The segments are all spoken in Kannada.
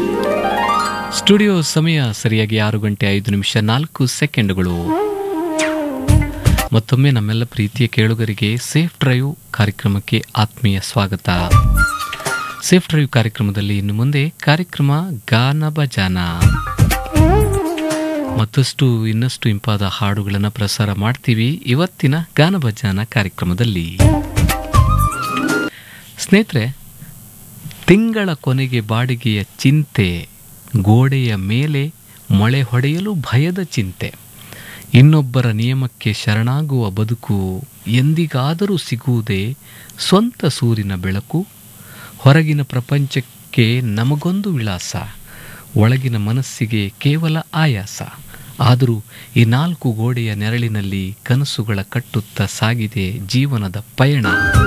ಸ್ಟುಡಿಯೋ ಸಮಯ ಸರಿಯಾಗಿ ಆರು ಗಂಟೆ ಐದು ನಿಮಿಷ ನಾಲ್ಕು ಸೆಕೆಂಡ್ಗಳು ಮತ್ತೊಮ್ಮೆ ನಮ್ಮೆಲ್ಲ ಪ್ರೀತಿಯ ಕೇಳುಗರಿಗೆ ಸೇಫ್ ಡ್ರೈವ್ ಕಾರ್ಯಕ್ರಮಕ್ಕೆ ಆತ್ಮೀಯ ಸ್ವಾಗತ ಸೇಫ್ ಡ್ರೈವ್ ಕಾರ್ಯಕ್ರಮದಲ್ಲಿ ಇನ್ನು ಮುಂದೆ ಕಾರ್ಯಕ್ರಮ ಗಾನ ಭಜಾನ ಮತ್ತಷ್ಟು ಇನ್ನಷ್ಟು ಇಂಪಾದ ಹಾಡುಗಳನ್ನು ಪ್ರಸಾರ ಮಾಡ್ತೀವಿ ಇವತ್ತಿನ ಗಾನ ಭಜಾನ ಕಾರ್ಯಕ್ರಮದಲ್ಲಿ ಸ್ನೇಹಿತರೆ ತಿಂಗಳ ಕೊನೆಗೆ ಬಾಡಿಗೆಯ ಚಿಂತೆ ಗೋಡೆಯ ಮೇಲೆ ಮೊಳೆ ಹೊಡೆಯಲು ಭಯದ ಚಿಂತೆ ಇನ್ನೊಬ್ಬರ ನಿಯಮಕ್ಕೆ ಶರಣಾಗುವ ಬದುಕು ಎಂದಿಗಾದರೂ ಸಿಗುವುದೇ ಸ್ವಂತ ಸೂರಿನ ಬೆಳಕು ಹೊರಗಿನ ಪ್ರಪಂಚಕ್ಕೆ ನಮಗೊಂದು ವಿಳಾಸ ಒಳಗಿನ ಮನಸ್ಸಿಗೆ ಕೇವಲ ಆಯಾಸ ಆದರೂ ಈ ನಾಲ್ಕು ಗೋಡೆಯ ನೆರಳಿನಲ್ಲಿ ಕನಸುಗಳ ಕಟ್ಟುತ್ತಾ ಸಾಗಿದೆ ಜೀವನದ ಪಯಣ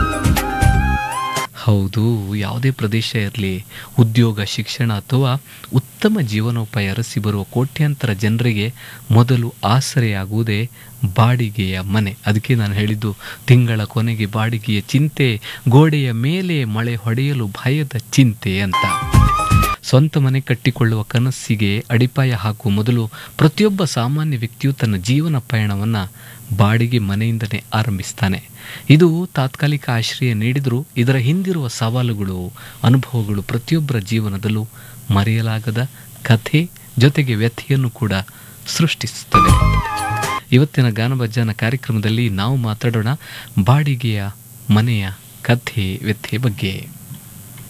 ಹೌದು ಯಾವುದೇ ಪ್ರದೇಶ ಇರಲಿ ಉದ್ಯೋಗ ಶಿಕ್ಷಣ ಅಥವಾ ಉತ್ತಮ ಜೀವನೋಪಾಯ ಅರಸಿ ಬರುವ ಕೋಟ್ಯಾಂತರ ಜನರಿಗೆ ಮೊದಲು ಆಸರೆಯಾಗುವುದೇ ಬಾಡಿಗೆಯ ಮನೆ ಅದಕ್ಕೆ ನಾನು ಹೇಳಿದ್ದು ತಿಂಗಳ ಕೊನೆಗೆ ಬಾಡಿಗೆಯ ಚಿಂತೆ ಗೋಡೆಯ ಮೇಲೆ ಮಳೆ ಹೊಡೆಯಲು ಭಯದ ಚಿಂತೆ ಅಂತ ಸ್ವಂತ ಮನೆ ಕಟ್ಟಿಕೊಳ್ಳುವ ಕನಸಿಗೆ ಅಡಿಪಾಯ ಹಾಕುವ ಮೊದಲು ಪ್ರತಿಯೊಬ್ಬ ಸಾಮಾನ್ಯ ವ್ಯಕ್ತಿಯು ತನ್ನ ಜೀವನ ಪಯಣವನ್ನು ಬಾಡಿಗೆ ಮನೆಯಿಂದಲೇ ಆರಂಭಿಸ್ತಾನೆ ಇದು ತಾತ್ಕಾಲಿಕ ಆಶ್ರಯ ನೀಡಿದರೂ ಇದರ ಹಿಂದಿರುವ ಸವಾಲುಗಳು ಅನುಭವಗಳು ಪ್ರತಿಯೊಬ್ಬರ ಜೀವನದಲ್ಲೂ ಮರೆಯಲಾಗದ ಕಥೆ ಜೊತೆಗೆ ವ್ಯಥೆಯನ್ನು ಕೂಡ ಸೃಷ್ಟಿಸುತ್ತದೆ ಇವತ್ತಿನ ಗಾನಭಜನ ಕಾರ್ಯಕ್ರಮದಲ್ಲಿ ನಾವು ಮಾತಾಡೋಣ ಬಾಡಿಗೆಯ ಮನೆಯ ಕಥೆ ವ್ಯಥೆ ಬಗ್ಗೆ